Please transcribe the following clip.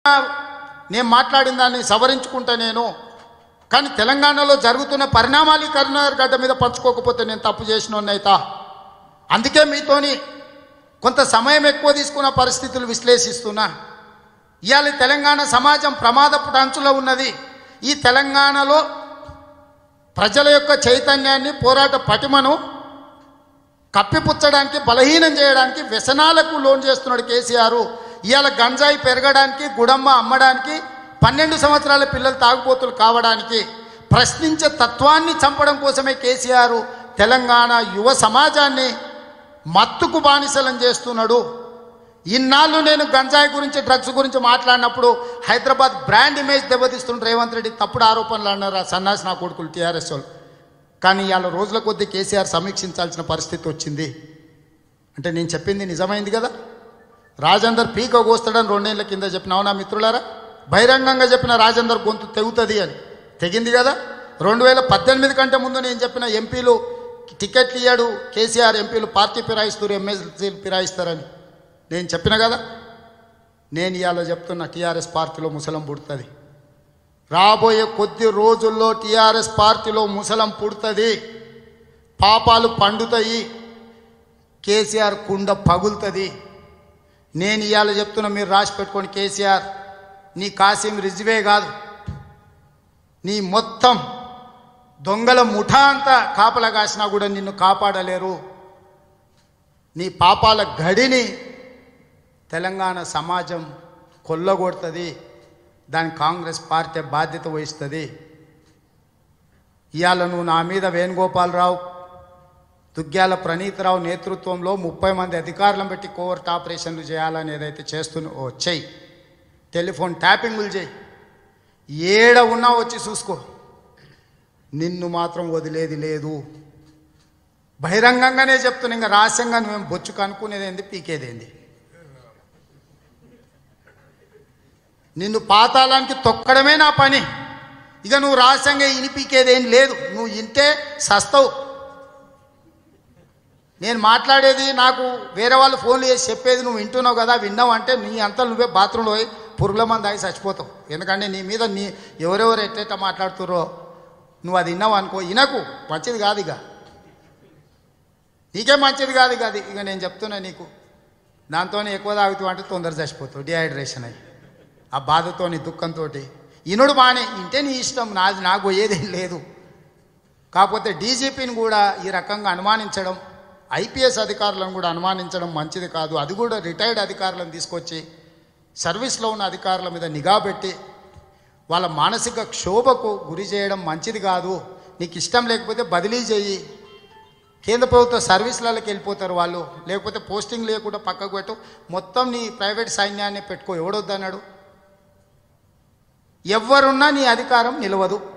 నేను మాట్లాడిన దాన్ని సవరించుకుంటా నేను కానీ తెలంగాణలో జరుగుతున్న పరిణామాలు ఈ కరీంనగర్ గడ్డ మీద పంచుకోకపోతే నేను తప్పు చేసిన అందుకే మీతోని కొంత సమయం ఎక్కువ తీసుకున్న పరిస్థితులు విశ్లేషిస్తున్నా ఇవాళ తెలంగాణ సమాజం ప్రమాదపు అంచులో ఉన్నది ఈ తెలంగాణలో ప్రజల యొక్క చైతన్యాన్ని పోరాట పటిమను కప్పిపుచ్చడానికి బలహీనం చేయడానికి వ్యసనాలకు లోన్ చేస్తున్నాడు కేసీఆర్ ఇవాళ గంజాయి పెరగడానికి గుడమ్మ అమ్మడానికి పన్నెండు సంవత్సరాల పిల్లలు తాగుబోతులు కావడానికి ప్రశ్నించే తత్వాన్ని చంపడం కోసమే కేసీఆర్ తెలంగాణ యువ సమాజాన్ని మత్తుకు బానిసలం చేస్తున్నాడు ఇన్నాళ్ళు నేను గంజాయి గురించి డ్రగ్స్ గురించి మాట్లాడినప్పుడు హైదరాబాద్ బ్రాండ్ ఇమేజ్ దెబ్బతీస్తున్న రేవంత్ రెడ్డి తప్పుడు ఆరోపణలు అన్నారు ఆ సన్నాసి నా కొడుకులు టీఆర్ఎస్ వాళ్ళు కానీ ఇవాళ రోజుల కొద్దీ కేసీఆర్ సమీక్షించాల్సిన పరిస్థితి వచ్చింది అంటే నేను చెప్పింది నిజమైంది కదా రాజేందర్ పీక కోస్తాడని రెండేళ్ల కింద చెప్పిన అవునా మిత్రులారా బహిరంగంగా చెప్పిన రాజేందర్ గొంతు తెగుతుంది అని తెగింది కదా రెండు వేల పద్దెనిమిది కంటే ముందు నేను చెప్పిన ఎంపీలు టికెట్లు ఇయ్యాడు కేసీఆర్ ఎంపీలు పార్టీ ఫిరాయిస్తారు ఎమ్మెల్సీలు ఫిరాయిస్తారని నేను చెప్పిన కదా నేను ఇవాళ చెప్తున్న టీఆర్ఎస్ పార్టీలో ముసలం పుడుతుంది రాబోయే కొద్ది రోజుల్లో టీఆర్ఎస్ పార్టీలో ముసలం పుడుతుంది పాపాలు పండుతాయి కేసీఆర్ కుండ పగులుతుంది నేను ఇవాళ చెప్తున్నా మీరు రాసి పెట్టుకోండి కేసీఆర్ నీ కాసిం రిజ్వే కాదు నీ మొత్తం దొంగల ముఠా అంతా కాపలా కాసినా కూడా నిన్ను కాపాడలేరు నీ పాపాల గడిని తెలంగాణ సమాజం కొల్లగొడుతుంది దాని కాంగ్రెస్ పార్టీ బాధ్యత వహిస్తుంది ఇవాళ నువ్వు నా మీద వేణుగోపాలరావు దుగ్గ్యాల ప్రణీతరావు నేతృత్వంలో ముప్పై మంది అధికారులను పెట్టి కోవర్ట్ ఆపరేషన్లు చేయాలని ఏదైతే చేస్తున్నా ఓ చెయ్యి టెలిఫోన్ ట్యాపింగులు చేయి ఏడ ఉన్నా వచ్చి చూసుకో నిన్ను మాత్రం వదిలేది లేదు బహిరంగంగానే చెప్తున్నా ఇంకా రహస్యంగా నువ్వేం బొచ్చు కనుక్కునేది ఏంది పీకేదేంది నిన్ను పాతాళానికి తొక్కడమే నా పని ఇక నువ్వు రహస్యంగా ఇనిపీకేదేం లేదు నువ్వు ఇంటే సస్తవు నేను మాట్లాడేది నాకు వేరే వాళ్ళు ఫోన్లు చేసి చెప్పేది నువ్వు వింటున్నావు కదా విన్నావు అంటే నీ అంతా నువ్వే బాత్రూంలో పోయి పురుగుల మంది ఆగి చచ్చిపోతావు ఎందుకంటే నీ మీద నీ ఎవరెవరు ఎట్లెట్ట మాట్లాడుతుర్రో నువ్వు అది విన్నావు అనుకో వినకు మంచిది కాదు ఇక నీకే మంచిది కాదు ఇక అది ఇక నేను చెప్తున్నా నీకు దాంతోనే ఎక్కువ తాగుతావు అంటే తొందర చచ్చిపోతావు డిహైడ్రేషన్ అయ్యి ఆ బాధతోని దుఃఖంతో ఇనుడు బానే ఇంటే నీ ఇష్టం నాది నాకు పోయేదేం లేదు కాకపోతే డీజీపీని కూడా ఈ రకంగా అనుమానించడం ఐపీఎస్ అధికారులను కూడా అనుమానించడం మంచిది కాదు అది కూడా రిటైర్డ్ అధికారులను తీసుకొచ్చి సర్వీస్లో ఉన్న అధికారుల మీద నిఘా పెట్టి వాళ్ళ మానసిక క్షోభకు గురి చేయడం మంచిది కాదు నీకు ఇష్టం లేకపోతే బదిలీ చేయి కేంద్ర ప్రభుత్వ సర్వీసులకి వెళ్ళిపోతారు వాళ్ళు లేకపోతే పోస్టింగ్ లేకుండా పక్కకు పెట్టు మొత్తం నీ ప్రైవేట్ సైన్యాన్ని పెట్టుకో ఎవడొద్దన్నాడు ఎవరున్నా నీ అధికారం నిలవదు